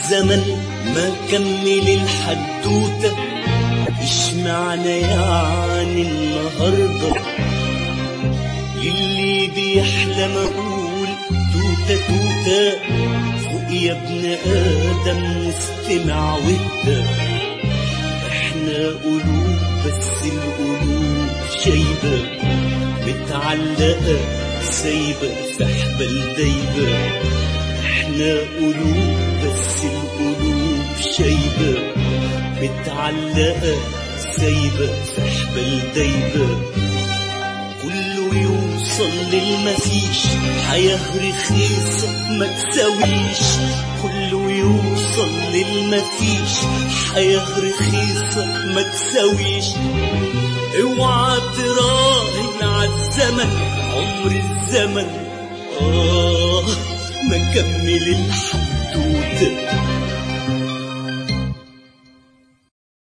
الزمن ما كمل الحدوتة إيش معنى يعني النهاردة للي بيحلم أقول توتة توتة فوق يا ابن آدم واستمع وده احنا قلوب بس القلوب شايبة متعلقة سايبة في حبل دايبة احنا قلوب بس القلوب شايبة متعلقة سايبة في حبل دايبة كله يوصل للمفيش حياة رخيصة ما تساويش كله يوصل للمفيش حياة رخيصة ما تساويش اوعى تراهن عالزمن عمر الزمن آه ما كمل الحدوتة